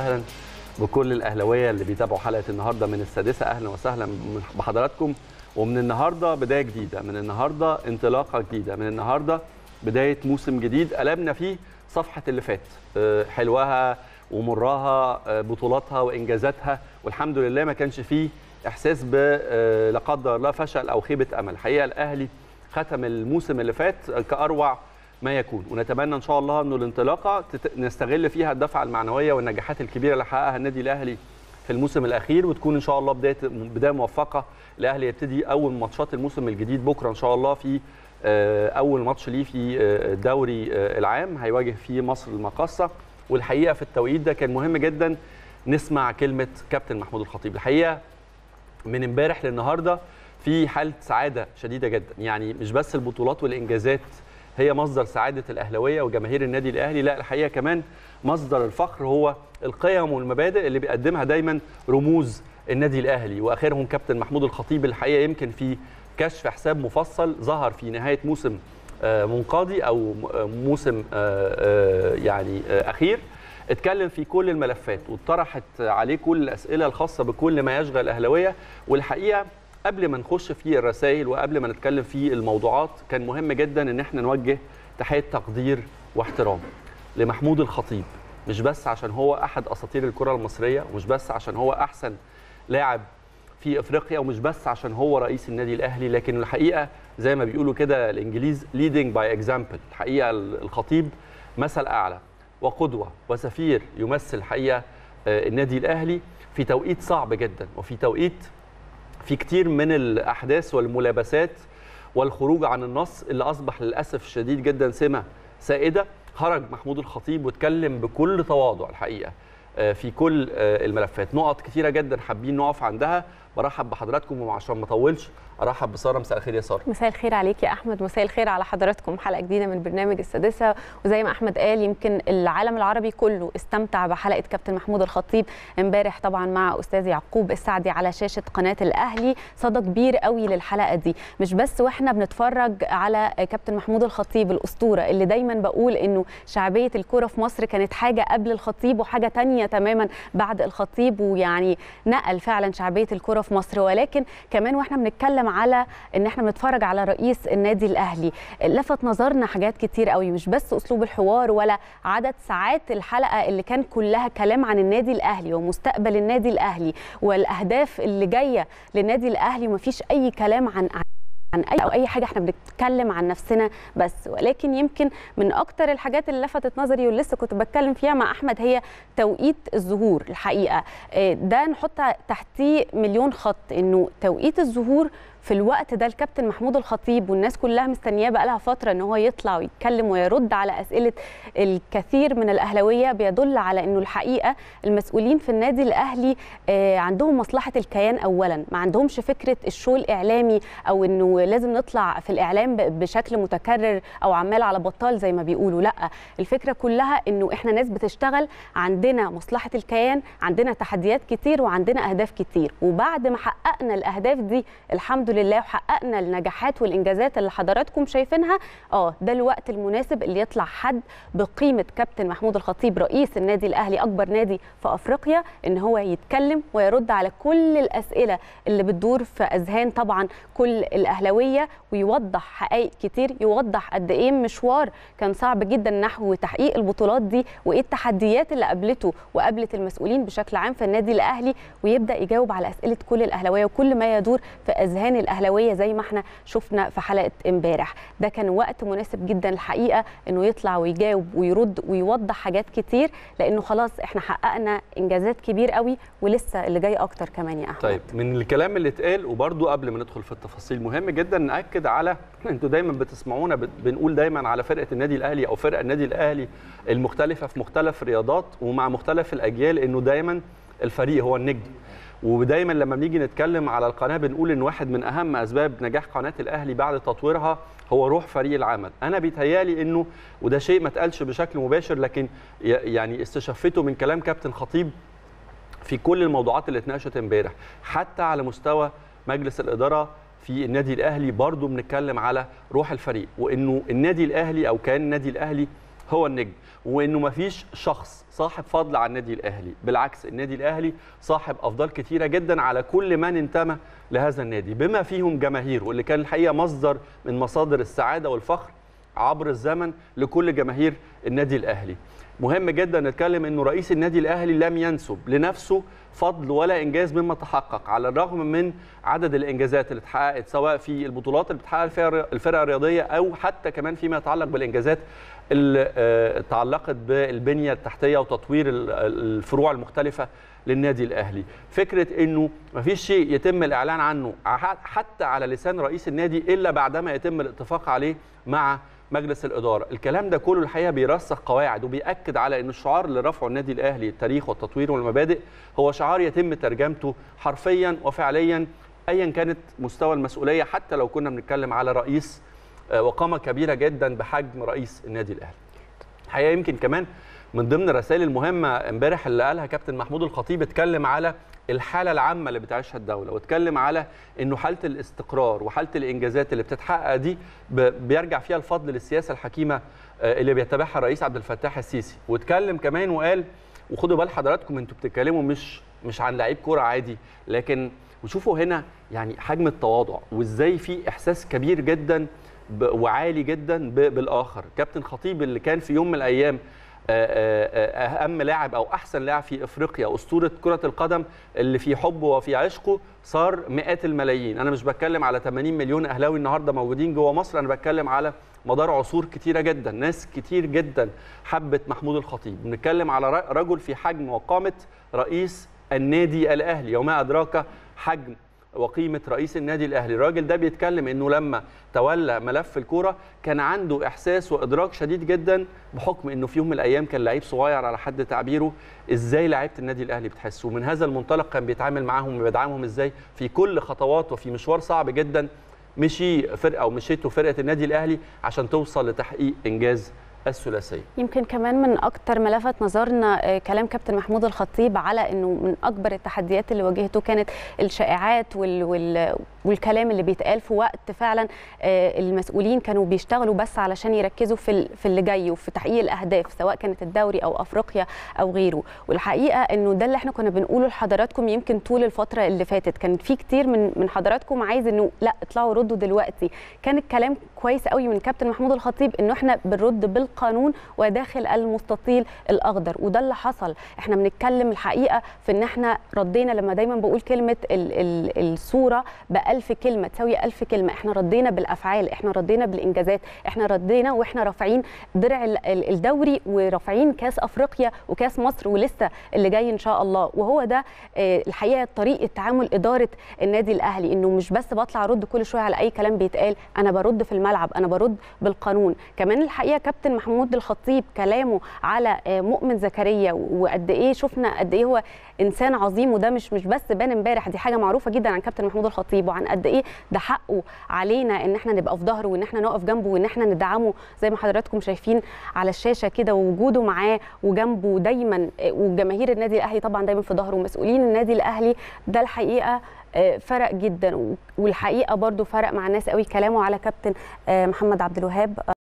وسهلا بكل الاهلاويه اللي بيتابعوا حلقه النهارده من السادسه اهلا وسهلا بحضراتكم ومن النهارده بدايه جديده من النهارده انطلاقه جديده من النهارده بدايه موسم جديد قلبنا فيه صفحه اللي فات حلوها ومرها بطولاتها وانجازاتها والحمد لله ما كانش فيه احساس ب لا قدر الله فشل او خيبه امل الحقيقه الاهلي ختم الموسم اللي فات كاروع ما يكون ونتمنى ان شاء الله انه الانطلاقه نستغل فيها الدفعه المعنويه والنجاحات الكبيره اللي حققها النادي الاهلي في الموسم الاخير وتكون ان شاء الله بدايه بدايه موفقه الاهلي يبتدي اول ماتشات الموسم الجديد بكره ان شاء الله في اول ماتش ليه في الدوري العام هيواجه فيه مصر المقاصه والحقيقه في التوقيت ده كان مهم جدا نسمع كلمه كابتن محمود الخطيب الحقيقه من امبارح للنهارده في حاله سعاده شديده جدا يعني مش بس البطولات والانجازات هي مصدر سعاده الاهلاويه وجماهير النادي الاهلي لا الحقيقه كمان مصدر الفخر هو القيم والمبادئ اللي بيقدمها دايما رموز النادي الاهلي واخرهم كابتن محمود الخطيب الحقيقه يمكن في كشف حساب مفصل ظهر في نهايه موسم منقضي او موسم يعني اخير اتكلم في كل الملفات واتطرحت عليه كل الاسئله الخاصه بكل ما يشغل الاهلاويه والحقيقه قبل ما نخش في الرسائل وقبل ما نتكلم في الموضوعات كان مهم جدا ان احنا نوجه تحيه تقدير واحترام لمحمود الخطيب مش بس عشان هو احد اساطير الكره المصريه ومش بس عشان هو احسن لاعب في افريقيا ومش بس عشان هو رئيس النادي الاهلي لكن الحقيقه زي ما بيقولوا كده الانجليز leading باي اكزامبل الحقيقه الخطيب مثل اعلى وقدوه وسفير يمثل الحقيقه النادي الاهلي في توقيت صعب جدا وفي توقيت في كتير من الاحداث والملابسات والخروج عن النص اللي اصبح للاسف الشديد جدا سمه سائده خرج محمود الخطيب واتكلم بكل تواضع الحقيقه في كل الملفات نقط كتيره جدا حابين نقف عندها برحب بحضراتكم وعشان ما اطولش ارحب بساره مساء الخير يا ساره مساء الخير عليك يا احمد مساء الخير على حضراتكم حلقه جديده من برنامج السادسه وزي ما احمد قال يمكن العالم العربي كله استمتع بحلقه كابتن محمود الخطيب امبارح طبعا مع استاذ يعقوب السعدي على شاشه قناه الاهلي صدى كبير قوي للحلقه دي مش بس واحنا بنتفرج على كابتن محمود الخطيب الاسطوره اللي دايما بقول انه شعبيه الكره في مصر كانت حاجه قبل الخطيب وحاجه تانية تماما بعد الخطيب ويعني نقل فعلا شعبيه الكره في مصر ولكن كمان واحنا بنتكلم على ان احنا بنتفرج على رئيس النادي الاهلي لفت نظرنا حاجات كتير قوي مش بس اسلوب الحوار ولا عدد ساعات الحلقه اللي كان كلها كلام عن النادي الاهلي ومستقبل النادي الاهلي والاهداف اللي جايه للنادي الاهلي ومفيش اي كلام عن عن اي او اي حاجه احنا بنتكلم عن نفسنا بس ولكن يمكن من اكتر الحاجات اللي لفتت نظري ولسه كنت بتكلم فيها مع احمد هي توقيت الظهور الحقيقه ده نحط تحتيه مليون خط انه توقيت الظهور في الوقت ده الكابتن محمود الخطيب والناس كلها مستنياه بقى لها فتره ان هو يطلع ويتكلم ويرد على اسئله الكثير من الاهلاويه بيدل على انه الحقيقه المسؤولين في النادي الاهلي عندهم مصلحه الكيان اولا ما عندهمش فكره الشو الاعلامي او انه لازم نطلع في الاعلام بشكل متكرر او عمال على بطال زي ما بيقولوا لا الفكره كلها انه احنا ناس بتشتغل عندنا مصلحه الكيان عندنا تحديات كتير وعندنا اهداف كتير وبعد ما حققنا الاهداف دي الحمد لله وحققنا النجاحات والانجازات اللي حضراتكم شايفينها اه ده الوقت المناسب اللي يطلع حد بقيمه كابتن محمود الخطيب رئيس النادي الاهلي اكبر نادي في افريقيا ان هو يتكلم ويرد على كل الاسئله اللي بتدور في اذهان طبعا كل الاهلاويه ويوضح حقائق كتير يوضح قد ايه مشوار كان صعب جدا نحو تحقيق البطولات دي وايه التحديات اللي قابلته وقابلت المسؤولين بشكل عام في النادي الاهلي ويبدا يجاوب على اسئله كل الاهلاويه وكل ما يدور في اذهان الاهلاويه زي ما احنا شفنا في حلقه امبارح ده كان وقت مناسب جدا الحقيقه انه يطلع ويجاوب ويرد ويوضح حاجات كتير لانه خلاص احنا حققنا انجازات كبير قوي ولسه اللي جاي اكتر كمان يا احمد طيب من الكلام اللي اتقال وبرده قبل ما ندخل في التفاصيل مهم جدا ناكد على انتوا دايما بتسمعونا بنقول دايما على فرقه النادي الاهلي او فرق النادي الاهلي المختلفه في مختلف الرياضات ومع مختلف الاجيال انه دايما الفريق هو النجم ودايما لما بنيجي نتكلم على القناه بنقول ان واحد من اهم اسباب نجاح قناه الاهلي بعد تطويرها هو روح فريق العمل انا بيتهيالي انه وده شيء ما اتقالش بشكل مباشر لكن يعني استشفته من كلام كابتن خطيب في كل الموضوعات اللي اتناقشت امبارح حتى على مستوى مجلس الاداره في النادي الاهلي برضو بنتكلم على روح الفريق وانه النادي الاهلي او كان النادي الاهلي هو النجم وانه ما فيش شخص صاحب فضل على النادي الاهلي بالعكس النادي الاهلي صاحب افضال كتيره جدا على كل من انتمى لهذا النادي بما فيهم جماهيره واللي كان الحقيقه مصدر من مصادر السعاده والفخر عبر الزمن لكل جماهير النادي الاهلي مهم جدا نتكلم انه رئيس النادي الاهلي لم ينسب لنفسه فضل ولا انجاز مما تحقق على الرغم من عدد الانجازات اللي اتحققت سواء في البطولات اللي بتحققها فيها الفرقه الرياضيه او حتى كمان فيما يتعلق بالانجازات اللي تعلقت بالبنيه التحتيه وتطوير الفروع المختلفه للنادي الاهلي فكره انه ما فيش شيء يتم الاعلان عنه حتى على لسان رئيس النادي الا بعدما يتم الاتفاق عليه مع مجلس الاداره الكلام ده كله الحقيقه بيرسخ قواعد وبياكد على ان الشعار اللي رفعه النادي الاهلي التاريخ والتطوير والمبادئ هو شعار يتم ترجمته حرفيا وفعليا ايا كانت مستوى المسؤوليه حتى لو كنا بنتكلم على رئيس وقامه كبيره جدا بحجم رئيس النادي الاهلي الحقيقه يمكن كمان من ضمن الرسائل المهمه امبارح اللي قالها كابتن محمود الخطيب اتكلم على الحاله العامه اللي بتعيشها الدوله واتكلم على انه حاله الاستقرار وحاله الانجازات اللي بتتحقق دي بيرجع فيها الفضل للسياسه الحكيمه اللي بيتبعها الرئيس عبد الفتاح السيسي واتكلم كمان وقال وخدوا بال حضراتكم انتوا بتتكلموا مش مش عن لعيب كوره عادي لكن وشوفوا هنا يعني حجم التواضع وازاي في احساس كبير جدا وعالي جدا بالاخر كابتن خطيب اللي كان في يوم من الايام اهم لاعب او احسن لاعب في افريقيا اسطوره كره القدم اللي في حبه وفي عشقه صار مئات الملايين انا مش بتكلم على 80 مليون اهلاوي النهارده موجودين جوه مصر انا بتكلم على مدار عصور كتيره جدا ناس كتير جدا حبت محمود الخطيب بنتكلم على رجل في حجم وقامه رئيس النادي الاهلي وما ادراك حجم وقيمه رئيس النادي الاهلي الراجل ده بيتكلم انه لما تولى ملف الكوره كان عنده احساس وادراك شديد جدا بحكم انه في يوم من الايام كان لعيب صغير على حد تعبيره ازاي لعيبه النادي الاهلي بتحس ومن هذا المنطلق كان بيتعامل معاهم وبيدعمهم ازاي في كل خطوات وفي مشوار صعب جدا مشي فرقه او مشيته فرقه النادي الاهلي عشان توصل لتحقيق انجاز الثلاثيه يمكن كمان من اكتر ما لفت نظرنا كلام كابتن محمود الخطيب على انه من اكبر التحديات اللي واجهته كانت الشائعات وال وال والكلام اللي بيتقال في وقت فعلا المسؤولين كانوا بيشتغلوا بس علشان يركزوا في في اللي جاي وفي تحقيق الاهداف سواء كانت الدوري او افريقيا او غيره والحقيقه انه ده اللي احنا كنا بنقوله لحضراتكم يمكن طول الفتره اللي فاتت كان في كتير من من حضراتكم عايز انه لا اطلعوا ردوا دلوقتي كان الكلام كويس قوي من كابتن محمود الخطيب انه احنا بنرد بالقانون وداخل المستطيل الاخضر وده اللي حصل احنا بنتكلم الحقيقه في ان احنا ردينا لما دايما بقول كلمه ال ال الصوره بألف كلمه تساوي ألف كلمه احنا ردينا بالافعال احنا ردينا بالانجازات احنا ردينا واحنا رافعين درع الدوري ورافعين كاس افريقيا وكاس مصر ولسه اللي جاي ان شاء الله وهو ده الحقيقه طريقه تعامل اداره النادي الاهلي انه مش بس بطلع ارد كل شويه على اي كلام بيتقال انا برد في الملعب انا برد بالقانون كمان الحقيقه كابتن محمود الخطيب كلامه على مؤمن زكريا وقد ايه شفنا قد ايه هو انسان عظيم وده مش مش بس بان امبارح دي حاجه معروفه جدا عن كابتن محمود الخطيب وعن قد ايه ده حقه علينا ان احنا نبقى في ظهره وان احنا نقف جنبه وان احنا ندعمه زي ما حضراتكم شايفين على الشاشه كده ووجوده معاه وجنبه دايما وجماهير النادي الاهلي طبعا دايما في ظهره ومسؤولين النادي الاهلي ده الحقيقه فرق جدا والحقيقه برضو فرق مع الناس قوي كلامه على كابتن محمد عبد الوهاب